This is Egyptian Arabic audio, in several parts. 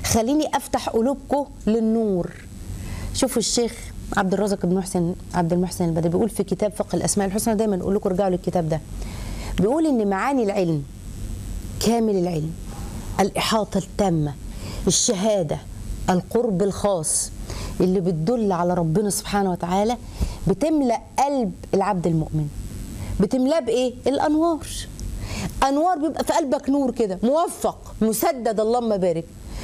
خليني افتح قلوبكم للنور شوفوا الشيخ عبد الرازق بن محسن عبد المحسن البدري بيقول في كتاب فقه الاسماء الحسنى دايما اقول لكم ارجعوا للكتاب ده بيقول ان معاني العلم كامل العلم الاحاطه التامه الشهاده القرب الخاص اللي بتدل على ربنا سبحانه وتعالى بتملا قلب العبد المؤمن بتملاه بايه الانوار انوار بيبقى في قلبك نور كده موفق مسدد اللهم بارك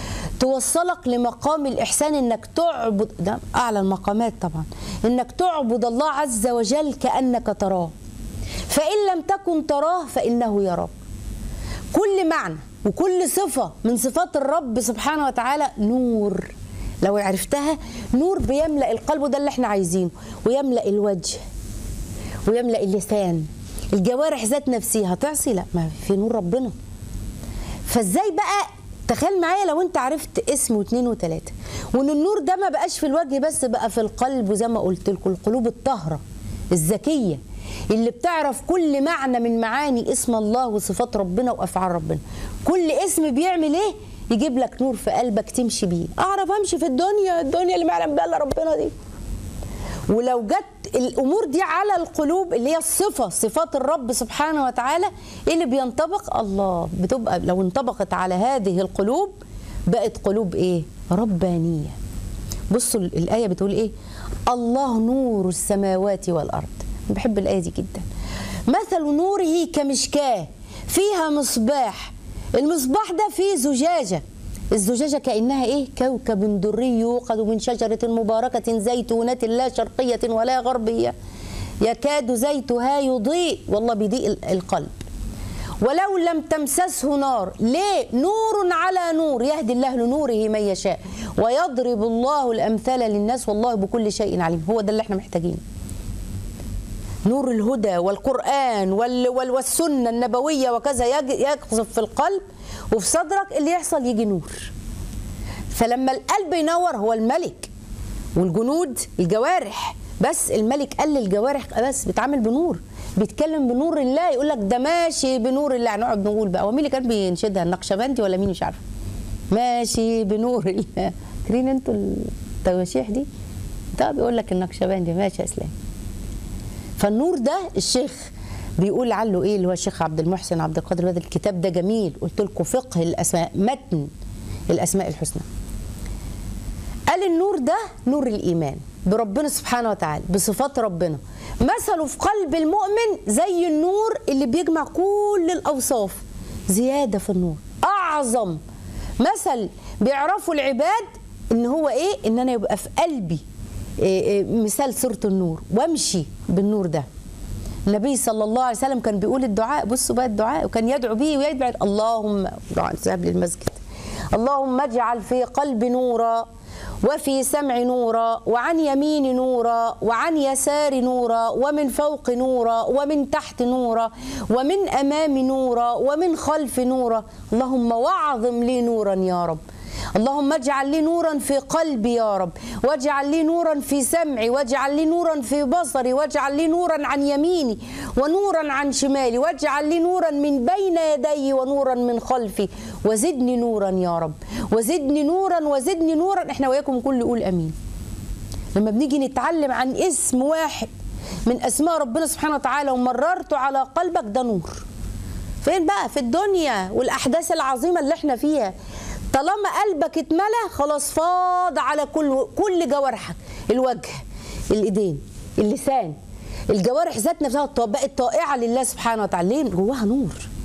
توصلك لمقام الإحسان إنك تعبد ده أعلى المقامات طبعا إنك تعبد الله عز وجل كأنك تراه فإن لم تكن تراه فإنه يراك كل معنى وكل صفة من صفات الرب سبحانه وتعالى نور لو عرفتها نور بيملأ القلب وده اللي احنا عايزينه ويملأ الوجه ويملأ اللسان الجوارح ذات نفسها تعصي لا ما في نور ربنا فازاي بقى تخيل معايا لو انت عرفت اسم واثنين وثلاثه وان النور ده ما بقاش في الوجه بس بقى في القلب وزي ما قلت لكم القلوب الطاهره الذكيه اللي بتعرف كل معنى من معاني اسم الله وصفات ربنا وافعال ربنا كل اسم بيعمل ايه يجيب لك نور في قلبك تمشي بيه اعرف امشي في الدنيا الدنيا اللي ما يعلم بها الا ربنا دي ولو جت الامور دي على القلوب اللي هي الصفه صفات الرب سبحانه وتعالى ايه اللي بينطبق الله بتبقى لو انطبقت على هذه القلوب بقت قلوب ايه ربانيه بصوا الايه بتقول ايه الله نور السماوات والارض بحب الايه دي جدا مثل نوره كمشكاه فيها مصباح المصباح ده فيه زجاجه الزجاجة كأنها إيه كوكب دري يوقد من شجرة مباركة زيتونة لا شرقية ولا غربية يكاد زيتها يضيء والله بيضيء القلب ولو لم تمسسه نار ليه نور على نور يهدي الله لنوره من يشاء ويضرب الله الأمثال للناس والله بكل شيء عليم هو ده اللي احنا محتاجينه نور الهدى والقرآن وال والسنة النبوية وكذا يقذف في القلب وفي صدرك اللي يحصل يجي نور فلما القلب ينور هو الملك والجنود الجوارح بس الملك قال للجوارح بس بيتعامل بنور بيتكلم بنور الله يقول لك ده ماشي بنور الله هنقعد نقول بقى هو مين اللي كان بينشدها النقشبندي ولا مين مش عارفه ماشي بنور الله فاكرين انتوا التواشيح دي ده بيقول لك النقشبندي ماشي يا اسلام فالنور ده الشيخ بيقول عنه ايه اللي هو الشيخ عبد المحسن عبد القادر هذا الكتاب ده جميل قلت لكم فقه الاسماء متن الاسماء الحسنى قال النور ده نور الايمان بربنا سبحانه وتعالى بصفات ربنا مثله في قلب المؤمن زي النور اللي بيجمع كل الاوصاف زياده في النور اعظم مثل بيعرفوا العباد ان هو ايه ان انا يبقى في قلبي إيه إيه مثال سوره النور وامشي بالنور ده النبي صلى الله عليه وسلم كان بيقول الدعاء بصوا بقى الدعاء وكان يدعو به ويدعو اللهم ذهب للمسجد اللهم اجعل في قلبي نورا وفي سمع نورا وعن يمين نورا وعن يسار نورا ومن فوق نورا ومن تحت نورا ومن امام نورا ومن خلف نورا اللهم واعظم لي نورا يا رب اللهم اجعل لي نورا في قلبي يا رب واجعل لي نورا في سمعي واجعل لي نورا في بصري واجعل لي نورا عن يميني ونورا عن شمالي واجعل لي نورا من بين يدي ونورا من خلفي وزدني نورا يا رب وزدني نورا وزدني نورا احنا وياكم كل يقول امين لما بنيجي نتعلم عن اسم واحد من اسماء ربنا سبحانه وتعالى ومررته على قلبك ده نور فين بقى في الدنيا والاحداث العظيمه اللي احنا فيها طالما قلبك اتملى خلاص فاض على كل كل جوارحك الوجه الايدين اللسان الجوارح ذات نفسها بقت طائعه لله سبحانه وتعالى ليه جواها نور